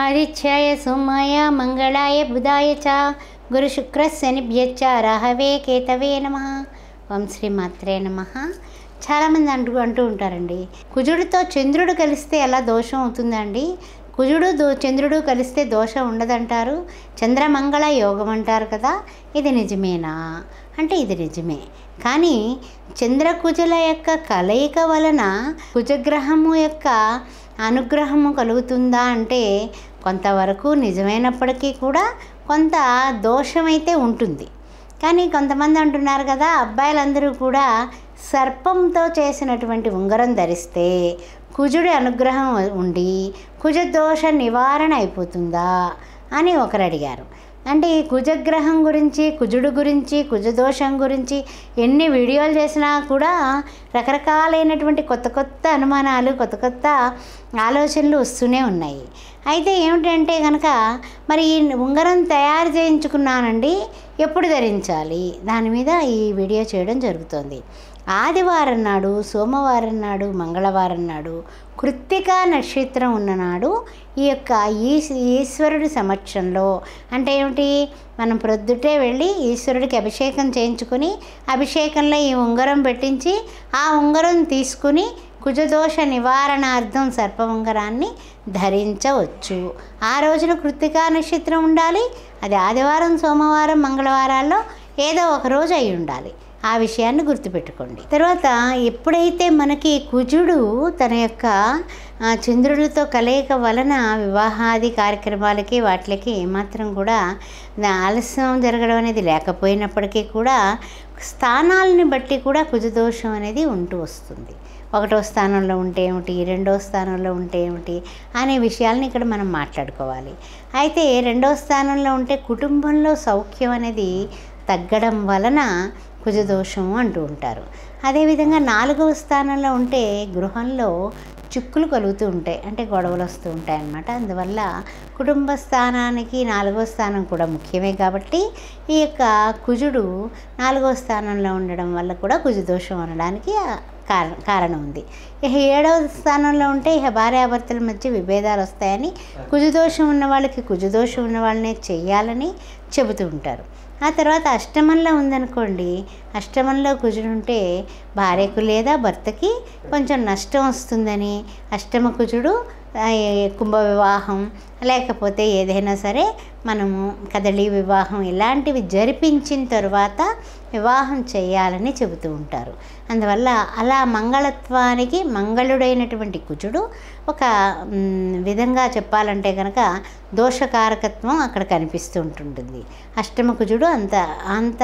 ఆదిత్యాయ సోమాయ మంగళాయ బుధాయ చ గురు శుక్ర శనిభ్యచ్చ రాహవే కేతవే నమ ఓం శ్రీ మాత్రే నమ చాలామంది అంటూ అంటూ ఉంటారండి కుజుడితో చంద్రుడు కలిస్తే ఎలా దోషం అవుతుందండి కుజుడు దో చంద్రుడు కలిస్తే దోషం ఉండదంటారు చంద్రమంగళ యోగం అంటారు కదా ఇది నిజమేనా అంటే ఇది నిజమే కానీ చంద్రకుజుల యొక్క కలయిక వలన కుజగ్రహము యొక్క అనుగ్రహము కలుగుతుందా అంటే కొంతవరకు నిజమైనప్పటికీ కూడా కొంత దోషమైతే ఉంటుంది కానీ కొంతమంది అంటున్నారు కదా అబ్బాయిలందరూ కూడా సర్పంతో చేసినటువంటి ఉంగరం ధరిస్తే కుజుడి అనుగ్రహం ఉండి కుజదోష నివారణ అయిపోతుందా అని ఒకరు అడిగారు అంటే ఈ కుజగ్రహం గురించి కుజుడు గురించి కుజదోషం గురించి ఎన్ని వీడియోలు చేసినా కూడా రకరకాలైనటువంటి కొత్త కొత్త అనుమానాలు కొత్త కొత్త ఆలోచనలు వస్తూనే ఉన్నాయి అయితే ఏమిటంటే కనుక మరి ఈ ఉంగరం తయారు చేయించుకున్నానండి ఎప్పుడు ధరించాలి దాని మీద ఈ వీడియో చేయడం జరుగుతుంది ఆదివారం నాడు సోమవారం నాడు మంగళవారం నాడు కృత్తికా నక్షత్రం ఉన్ననాడు ఈ యొక్క ఈశ్ ఈశ్వరుడి సమక్షంలో అంటే ఏమిటి మనం ప్రొద్దుటే వెళ్ళి ఈశ్వరుడికి అభిషేకం చేయించుకొని అభిషేకంలో ఈ ఉంగరం పెట్టించి ఆ ఉంగరం తీసుకుని కుజదోష నివారణార్థం సర్ప ఉంగరాన్ని ధరించవచ్చు ఆ రోజున కృత్తికా నక్షత్రం ఉండాలి అది ఆదివారం సోమవారం మంగళవారాల్లో ఏదో ఒక రోజు అయి ఉండాలి ఆ విషయాన్ని గుర్తుపెట్టుకోండి తర్వాత ఎప్పుడైతే మనకి కుజుడు తన యొక్క ఆ, చంద్రుడితో కలయిక వలన వివాహాది కార్యక్రమాలకి వాటికి ఏమాత్రం కూడా దా- ఆలస్యం జరగడం అనేది లేకపోయినప్పటికీ కూడా స్థానాలని బట్టి కూడా కుజదోషం అనేది ఉంటూ వస్తుంది ఒకటో స్థానంలో ఉంటే ఏమిటి రెండో స్థానంలో ఉంటే ఏమిటి అనే విషయాలను ఇక్కడ మనం మాట్లాడుకోవాలి అయితే రెండో స్థానంలో ఉంటే కుటుంబంలో సౌఖ్యం అనేది తగ్గడం వలన కుజదోషం అంటూ ఉంటారు అదేవిధంగా నాలుగవ స్థానంలో ఉంటే గృహంలో చిక్కులు కలుగుతూ ఉంటాయి అంటే గొడవలు వస్తూ ఉంటాయి అన్నమాట అందువల్ల కుటుంబ స్థానానికి నాలుగో స్థానం కూడా ముఖ్యమే కాబట్టి ఈ యొక్క కుజుడు నాలుగో స్థానంలో ఉండడం వల్ల కూడా కుజదోషం అనడానికి కారణం కారణం ఉంది ఇక ఏడవ స్థానంలో ఉంటే ఇక భార్యాభర్తల మధ్య విభేదాలు వస్తాయని కుజదోషం ఉన్న వాళ్ళకి కుజదోషం ఉన్న వాళ్ళనే చెయ్యాలని చెబుతూ ఉంటారు ఆ తర్వాత అష్టమంలో ఉందనుకోండి అష్టమంలో కుజుడు ఉంటే భార్యకు లేదా భర్తకి కొంచెం నష్టం వస్తుందని అష్టమ కుజుడు ఆ, ఏ- కుంభ వివాహం లేకపోతే ఏదైనా సరే మనము కదలి వివాహం ఇలాంటివి జరిపించిన తర్వాత వివాహం చేయాలని చెబుతూ ఉంటారు అందువల్ల అలా మంగళత్వానికి మంగళుడైనటువంటి కుజుడు ఒక మ్, విధంగా చెప్పాలంటే కనుక దోషకారకత్వం అక్కడ కనిపిస్తూ ఉంటుంటుంది అష్టమ కుజుడు అంత అంత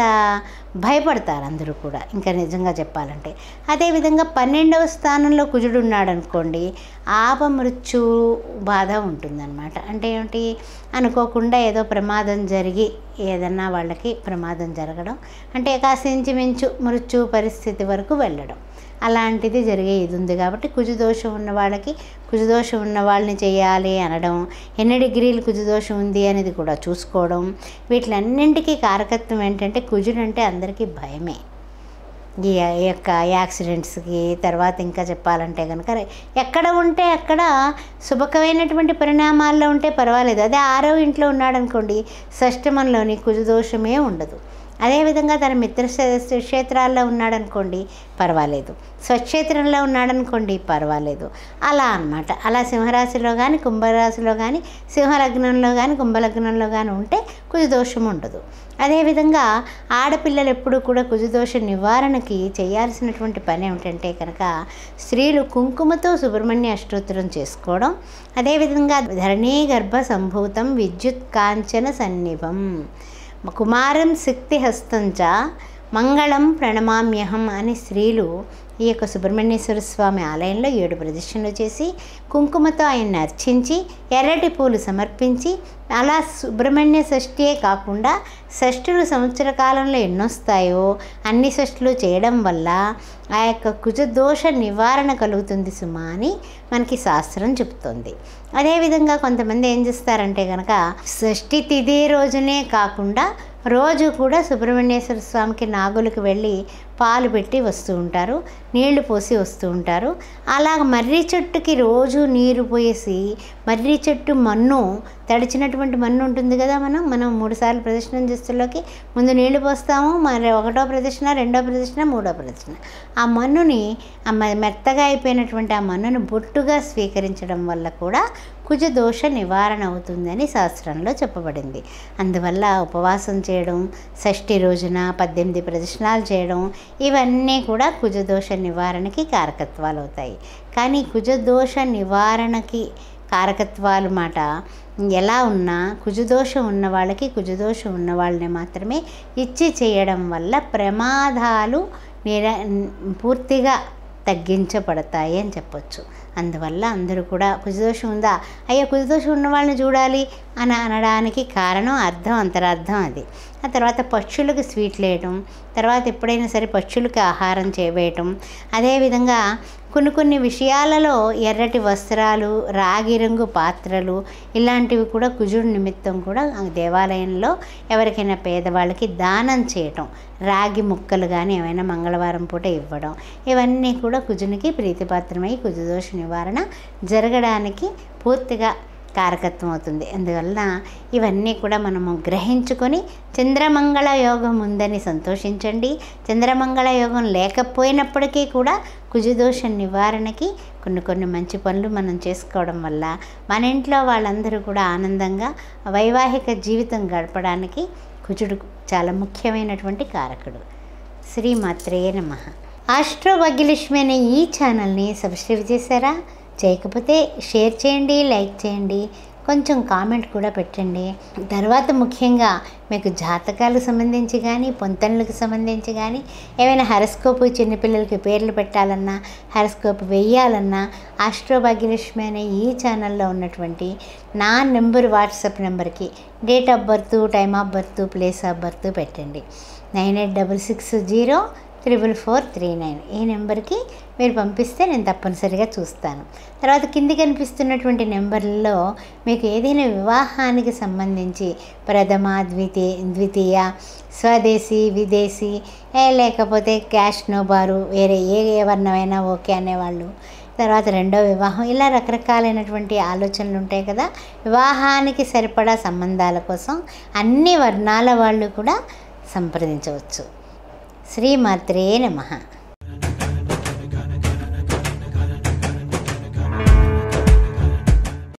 భయపడతారు అందరూ కూడా ఇంకా నిజంగా చెప్పాలంటే అదేవిధంగా పన్నెండవ స్థానంలో కుజుడు ఉన్నాడు అనుకోండి ఆపమృత్యు బాధ ఉంటుందన్నమాట అంటే ఏమిటి అనుకోకుండా ఏదో ప్రమాదం జరిగి ఏదన్నా వాళ్ళకి ప్రమాదం జరగడం అంటే కాసించి మించు మృత్యు పరిస్థితి వరకు వెళ్ళడం అలాంటిది జరిగే ఇది ఉంది కాబట్టి కుజదోషం ఉన్న వాళ్ళకి కుజదోషం ఉన్న వాళ్ళని చేయాలి అనడం ఎన్ని డిగ్రీలు కుజదోషం ఉంది అనేది కూడా చూసుకోవడం వీటిలన్నింటికీ కారకత్వం ఏంటంటే కుజుడు అంటే అందరికీ భయమే ఈ ఈ యొక్క యాక్సిడెంట్స్కి తర్వాత ఇంకా చెప్పాలంటే కనుక ఎక్కడ ఉంటే అక్కడ శుభకరమైనటువంటి పరిణామాల్లో ఉంటే పర్వాలేదు అదే ఆరో ఇంట్లో ఉన్నాడు అనుకోండి షష్టమంలోని కుజదోషమే ఉండదు అదేవిధంగా తన మిత్ర క్షే- క్షేత్రాల్లో ఉన్నాడనుకోండి పర్వాలేదు స్వక్షేత్రంలో ఉన్నాడనుకోండి పర్వాలేదు అలా అన్నమాట అలా సింహరాశిలో కానీ కుంభరాశిలో కానీ సింహలగ్నంలో కానీ కుంభలగ్నంలో కానీ ఉంటే కుజదోషం ఉండదు అదేవిధంగా ఆడపిల్లలు ఎప్పుడు కూడా కుజదోష నివారణకి చేయాల్సినటువంటి పని ఏమిటంటే కనుక స్త్రీలు కుంకుమతో సుబ్రహ్మణ్య అష్టోత్తరం చేసుకోవడం అదేవిధంగా ధరణీ గర్భ సంభూతం విద్యుత్ కాంచన సన్నిభం కుమారం శక్తిహస్తంచ మంగళం ప్రణమామ్యహం అని స్త్రీలు ఈ యొక్క సుబ్రహ్మణ్యేశ్వర స్వామి ఆలయంలో ఏడు ప్రదక్షిణలు చేసి కుంకుమతో ఆయన్ని అర్చించి ఎర్రటి పూలు సమర్పించి అలా సుబ్రహ్మణ్య షష్ఠియే కాకుండా షష్ఠులు సంవత్సర కాలంలో ఎన్నొస్తాయో అన్ని షష్ఠులు చేయడం వల్ల ఆ యొక్క కుజదోష నివారణ కలుగుతుంది సుమా అని మనకి శాస్త్రం చెప్తుంది అదేవిధంగా కొంతమంది ఏం చేస్తారంటే కనుక షష్ఠి తిథి రోజునే కాకుండా రోజు కూడా సుబ్రహ్మణ్యేశ్వర స్వామికి నాగులకు వెళ్ళి పాలు పెట్టి వస్తూ ఉంటారు నీళ్లు పోసి వస్తూ ఉంటారు అలా మర్రి చెట్టుకి రోజు నీరు పోసి మర్రి చెట్టు మన్ను తడిచినటువంటి మన్ను ఉంటుంది కదా మనం మనం మూడు సార్లు ప్రదక్షిణం చేస్తుల్లోకి ముందు నీళ్లు పోస్తాము మరి ఒకటో ప్రదక్షిణ రెండో ప్రదక్షిణ మూడో ప్రదక్షిణ ఆ మన్నుని ఆ మె- మెత్తగా అయిపోయినటువంటి ఆ మన్నును బొట్టుగా స్వీకరించడం వల్ల కూడా కుజ దోష నివారణ అవుతుందని శాస్త్రంలో చెప్పబడింది అందువల్ల ఉపవాసం చేయడం షష్ఠి రోజున పద్దెనిమిది ప్రదక్షిణాలు చేయడం ఇవన్నీ కూడా కుజదోష నివారణకి కారకత్వాలు అవుతాయి కానీ కుజదోష నివారణకి కారకత్వాలు మాట ఎలా ఉన్నా కుజదోషం ఉన్న వాళ్ళకి కుజదోషం ఉన్న వాళ్ళని మాత్రమే ఇచ్చి చేయడం వల్ల ప్రమాదాలు నిర పూర్తిగా తగ్గించబడతాయి అని చెప్పొచ్చు అందువల్ల అందరూ కూడా కుజదోషం ఉందా అయ్యో కుజదోషం ఉన్న వాళ్ళని చూడాలి అని అనడానికి కారణం అర్థం అంతరార్థం అది ఆ తర్వాత పక్షులకు స్వీట్లు వేయటం తర్వాత ఎప్పుడైనా సరే పక్షులకి ఆహారం చేయవేయటం అదేవిధంగా కొన్ని కొన్ని విషయాలలో ఎర్రటి వస్త్రాలు రాగి రంగు పాత్రలు ఇలాంటివి కూడా కుజుడు నిమిత్తం కూడా ఆ దేవాలయంలో ఎవరికైనా పేదవాళ్ళకి దానం చేయటం రాగి ముక్కలు కానీ ఏమైనా మంగళవారం పూట ఇవ్వడం ఇవన్నీ కూడా కుజునికి ప్రీతిపాత్రమై కుజదోష నివారణ జరగడానికి పూర్తిగా కారకత్వం అవుతుంది అందువల్ల ఇవన్నీ కూడా మనము గ్రహించుకొని చంద్రమంగళ యోగం ఉందని సంతోషించండి చంద్రమంగళ యోగం లేకపోయినప్పటికీ కూడా కుజదోష నివారణకి కొన్ని కొన్ని మంచి పనులు మనం చేసుకోవడం వల్ల మన ఇంట్లో వాళ్ళందరూ కూడా ఆనందంగా వైవాహిక జీవితం గడపడానికి కుజుడు చాలా ముఖ్యమైనటువంటి కారకుడు శ్రీమాత్రే నమ ఆస్ట్రో భాగ్యలక్ష్మి అనే ఈ ఛానల్ని సబ్స్క్రైబ్ చేశారా చేయకపోతే షేర్ చేయండి లైక్ చేయండి కొంచెం కామెంట్ కూడా పెట్టండి తర్వాత ముఖ్యంగా మీకు జాతకాలకు సంబంధించి కానీ పొంతనలకు సంబంధించి కానీ ఏమైనా హెరస్కోప్ చిన్నపిల్లలకి పేర్లు పెట్టాలన్నా హెరస్కోప్ వేయాలన్నా ఆస్ట్రో భాగ్యలక్ష్మి అనే ఈ ఛానల్లో ఉన్నటువంటి నా నెంబర్ వాట్సాప్ నెంబర్కి date of birth time of birth place of birth పెట్టండి nine eight double six zero triple four three nine ఈ నెంబర్కి మీరు పంపిస్తే నేను తప్పనిసరిగా చూస్తాను తర్వాత కింది కనిపిస్తున్నటువంటి నెంబర్లలో మీకు ఏదైనా వివాహానికి సంబంధించి ప్రథమ ద్వితీయ ద్వితీయ స్వదేశీ విదేశీ ఏ లేకపోతే క్యాష్ నోబారు వేరే ఏ ఏ వర్ణమైనా ఓకే అనేవాళ్ళు తర్వాత రెండో వివాహం ఇలా రకరకాలైనటువంటి ఆలోచనలు ఉంటాయి కదా వివాహానికి సరిపడా సంబంధాల కోసం అన్ని వర్ణాల వాళ్ళు కూడా సంప్రదించవచ్చు శ్రీమాత్రే నమః